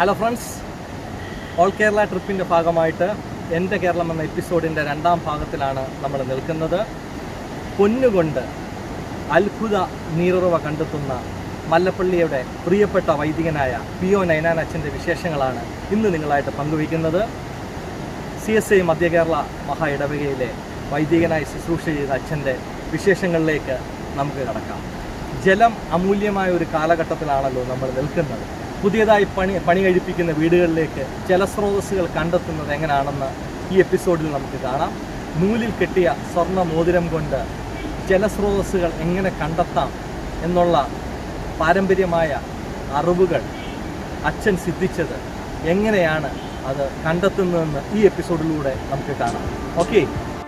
Hello friends all Kerala ട്രിപ്പിൻ്റെ ഭാഗമായിട്ട് എൻ്റെ കേരളം എന്ന എപ്പിസോഡിൻ്റെ രണ്ടാം ഭാഗത്തിലാണ് നമ്മൾ നിൽക്കുന്നത് പൊന്നുകൊണ്ട് അത്ഭുത നീറുറവ കണ്ടെത്തുന്ന മല്ലപ്പള്ളിയുടെ പ്രിയപ്പെട്ട വൈദികനായ പി ഒ നൈനാൻ അച്ഛൻ്റെ വിശേഷങ്ങളാണ് ഇന്ന് നിങ്ങളായിട്ട് പങ്കുവയ്ക്കുന്നത് സി എസ് ഐ മധ്യ കേരള മഹാ ഇടവകയിലെ വൈദികനായി ശുശ്രൂഷ ചെയ്ത അച്ഛൻ്റെ വിശേഷങ്ങളിലേക്ക് നമുക്ക് കടക്കാം ജലം അമൂല്യമായ ഒരു കാലഘട്ടത്തിലാണല്ലോ നമ്മൾ നിൽക്കുന്നത് പുതിയതായി പണി പണി കഴിപ്പിക്കുന്ന വീടുകളിലേക്ക് ജലസ്രോതസ്സുകൾ കണ്ടെത്തുന്നത് എങ്ങനെയാണെന്ന് ഈ എപ്പിസോഡിൽ നമുക്ക് കാണാം നൂലിൽ കെട്ടിയ സ്വർണ്ണ മോതിരം കൊണ്ട് ജലസ്രോതസ്സുകൾ എങ്ങനെ കണ്ടെത്താം എന്നുള്ള പാരമ്പര്യമായ അറിവുകൾ അച്ഛൻ സിദ്ധിച്ചത് എങ്ങനെയാണ് അത് കണ്ടെത്തുന്നതെന്ന് ഈ എപ്പിസോഡിലൂടെ നമുക്ക് കാണാം ഓക്കെ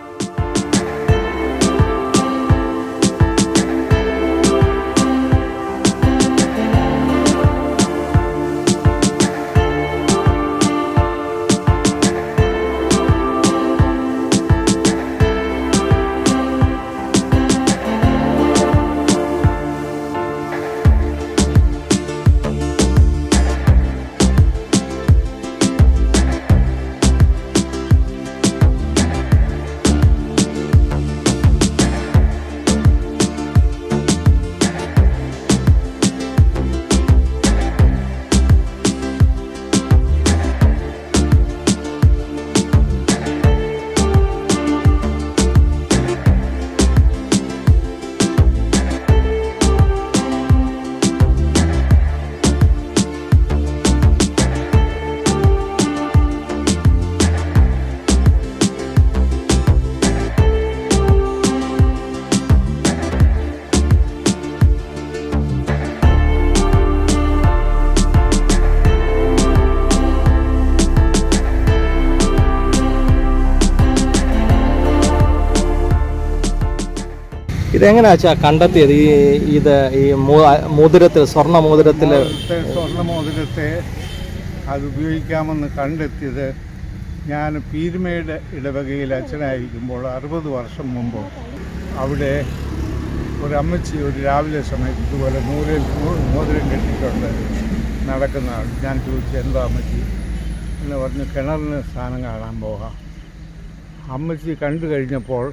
ഇതെങ്ങനെയാ വെച്ചാ കണ്ടെത്തിയത് ഈ ഇത് ഈ മോ- മോതിരത്തിൽ സ്വർണ്ണ മോതിരത്തിൽ മോതിരത്തെ സ്വർണ്ണമോതിരത്തെ അത് ഉപയോഗിക്കാമെന്ന് കണ്ടെത്തിയത് ഞാൻ പീരുമയുടെ ഇടവകയിൽ അച്ഛനായിരിക്കുമ്പോൾ അറുപത് വർഷം മുമ്പ് അവിടെ ഒരു അമ്മച്ചി ഒരു രാവിലെ സമയത്ത് ഇതുപോലെ നൂറിൽ നൂ- മോതിരം കെട്ടിക്കൊണ്ട് നടക്കുന്നതാണ് ഞാൻ ചോദിച്ചു എന്താ അമ്മച്ചി എന്ന് പറഞ്ഞ് കിണറിന് സ്ഥാനം കാണാൻ പോകാം അമ്മച്ചി കണ്ടു കഴിഞ്ഞപ്പോൾ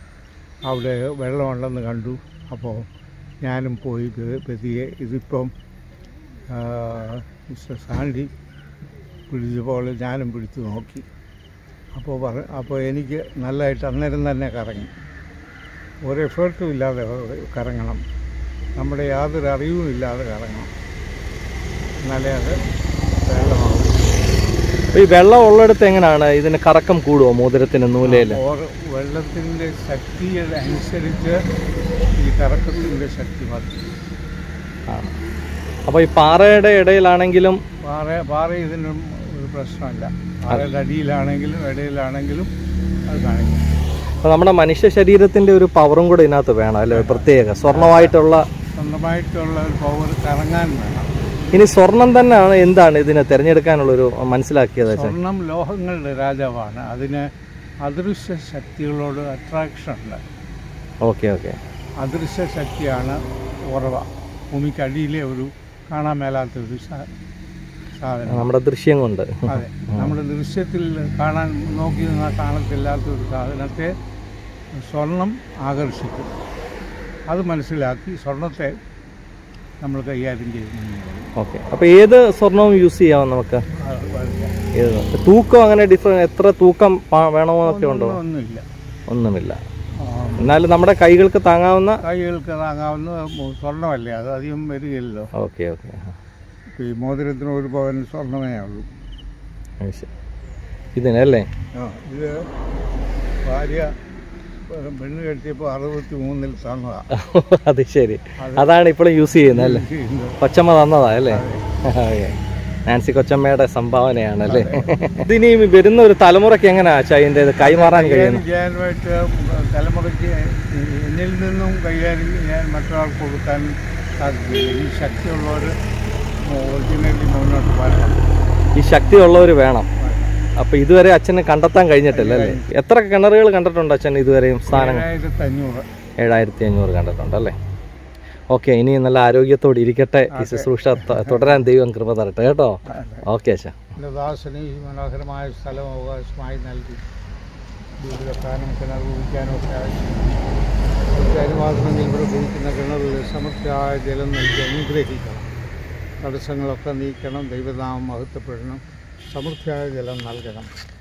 അവിടെ വെള്ളമുണ്ടെന്ന് കണ്ടു അപ്പോൾ ഞാനും പോയി പെ- പതിയെ ഇതിപ്പം ആ, മിസ്റ്റർ സാൻഡി പിടിച്ചപ്പോൾ ഞാനും പിടിച്ചു നോക്കി അപ്പോൾ പറ അപ്പോൾ എനിക്ക് നല്ലതായിട്ട് അന്നേരം തന്നെ കറങ്ങി ഒരു എഫേർട്ടും ഇല്ലാതെ കറങ്ങണം നമ്മുടെ യാതൊരു അറിവും ഇല്ലാതെ കറങ്ങണം എന്നാലേ അത് വെള്ളമാവും ഈ വെള്ളം ഉള്ളിടത്ത് എങ്ങനെയാണ് ഇതിന് കറക്കം കൂടുമോ മോതിരത്തിന് നൂലയിൽ ഓരോ വെള്ളത്തിൻ്റെ ശക്തിയുടെ അനുസരിച്ച് ഈ കറക്കത്തിൻ്റെ ശക്തി വർദ്ധിക്കും അപ്പോൾ ഈ പാറയുടെ ഇടയിലാണെങ്കിലും പാറ പാറ ഇതിനും ഒരു പ്രശ്നമല്ല പാറയുടെ അടിയിലാണെങ്കിലും ഇടയിലാണെങ്കിലും അത് കാണിക്കും അപ്പോൾ നമ്മുടെ മനുഷ്യ ശരീരത്തിന്റെ ഒരു പവറും കൂടെ ഇതിനകത്ത് വേണം അല്ലേ പ്രത്യേക സ്വർണ്ണമായിട്ടുള്ള സ്വന്തമായിട്ടുള്ള ഒരു പവർ കറങ്ങാൻ വേണം ഇനി സ്വർണം തന്നെയാണ് എന്താണ് ഇതിനെ തിരഞ്ഞെടുക്കാനുള്ളൊരു മനസ്സിലാക്കിയത് അച്ഛൻ സ്വർണം ലോഹങ്ങളുടെ രാജാവാണ് അതിന് അദൃശ്യ ശക്തികളോട് അട്രാക്ഷൻ ഉണ്ട് ഓക്കെ ഓക്കെ അദൃശ്യ ശക്തിയാണ് ഉറവ ഭൂമിക്കടിയിലെ ഒരു കാണാൻ മേലാത്ത ഒരു സാ- സാധനം നമ്മുടെ ദൃശ്യം കൊണ്ട് അതെ നമ്മുടെ ദൃശ്യത്തിൽ കാണാൻ നോക്കി നിന്നാൽ കാണത്തില്ലാത്ത ഒരു സാധനത്തെ സ്വർണം ആകർഷിക്കും അത് മനസ്സിലാക്കി സ്വർണത്തെ നമ്മൾ കൈകാര്യം ചെയ്ത് മുന്നേറും. ഓക്കെ അപ്പോൾ ഏത് സ്വർണവും യൂസ് ചെയ്യാം നമുക്ക് അത് വളരെ ഏത് തൂക്കം അങ്ങനെ ഡിഫറെന്റ് എത്ര തൂക്കം പാ- വേണമെന്നൊക്കെ ഉണ്ടോ ഒന്നും- ഒന്നുമില്ല ഒന്നുമില്ല ആ, എന്നാലും നമ്മുടെ കൈകൾക്ക് താങ്ങാവുന്ന കൈകൾക്ക് താങ്ങാവുന്ന സ്വർണ്ണമല്ലേ അത് അധികം വരികയില്ലല്ലോ ഓക്കെ ഓക്കെ ഇപ്പൊ ഈ മോതിരത്തിന് ഒരു പവൻ സ്വർണ്ണമേ ഉള്ളൂ ഇതിനല്ലേ ആ, ഇത് ഭാര്യ ഏഹ്, പെണ്ണ് കെട്ടിയപ്പോൾ അറുപത്തി മൂന്നിൽ തന്നതാ അത് ശരി അതാണ് ഇപ്പോഴും യൂസ് ചെയ്യുന്നത് അല്ലേ ചെയ്യുന്നത്. കൊച്ചമ്മ തന്നതാ അല്ലേ ഓക്കേ. നാൻസി കൊച്ചമ്മയുടെ സംഭാവനയാണ് അല്ലേ ഇതിനി വരുന്ന ഒരു തലമുറയ്ക്ക് എങ്ങനെയാ അതിന്റെ ഇത് കൈമാറാൻ കഴിയുന്നു കൈകാര്യം ചെയ്യാനായിട്ട് തലമുറയ്ക്ക് എന്നിൽ നിന്നും കൈകാര്യം ചെയ്യാൻ മറ്റൊരാൾക്ക് കൊടുക്കാൻ സാധിക്കില്ല ഈ ശക്തിയുള്ളവർ ഒറിജിനലി മുന്നോട്ട് വരണം ഈ ശക്തി ഉള്ളവർ വേണം അപ്പൊ ഇതുവരെ അച്ഛന് കണ്ടെത്താൻ കഴിഞ്ഞിട്ടില്ല അല്ലേ എത്ര കിണറുകൾ കണ്ടിട്ടുണ്ട് അച്ഛൻ ഇതുവരെയും സ്ഥാനങ്ങൾ ഏഴായിരത്തി അഞ്ഞൂറ് ഏഴായിരത്തി അഞ്ഞൂറ് കണ്ടിട്ടുണ്ട് അല്ലേ ഓക്കെ ഇനി നല്ല ആരോഗ്യത്തോടെ ഇരിക്കട്ടെ ഈ ശുശ്രൂഷ ത- തുടരാൻ ദൈവം കൃപ തരട്ടെ കേട്ടോ ഓക്കെ അച്ഛാ എൻ്റെ ദാസന് ഈ മനോഹരമായ സ്ഥലം അവകാശമായി നൽകി ജീവിതക്കാനും കിണർ കുടിക്കാനും ഒക്കെ ആവശ്യം അനുവാദമെങ്കിൽ ഇവിടെ കുടിക്കുന്ന കിണറിൽ സമൃദ്ധിയായ ജലം നൽകി അനുഗ്രഹിക്കണം തടസ്സങ്ങളൊക്കെ നീക്കണം ദൈവനാമം മഹത്വപ്പെടണം സമൃദ്ധിയായ ജലം നൽകണം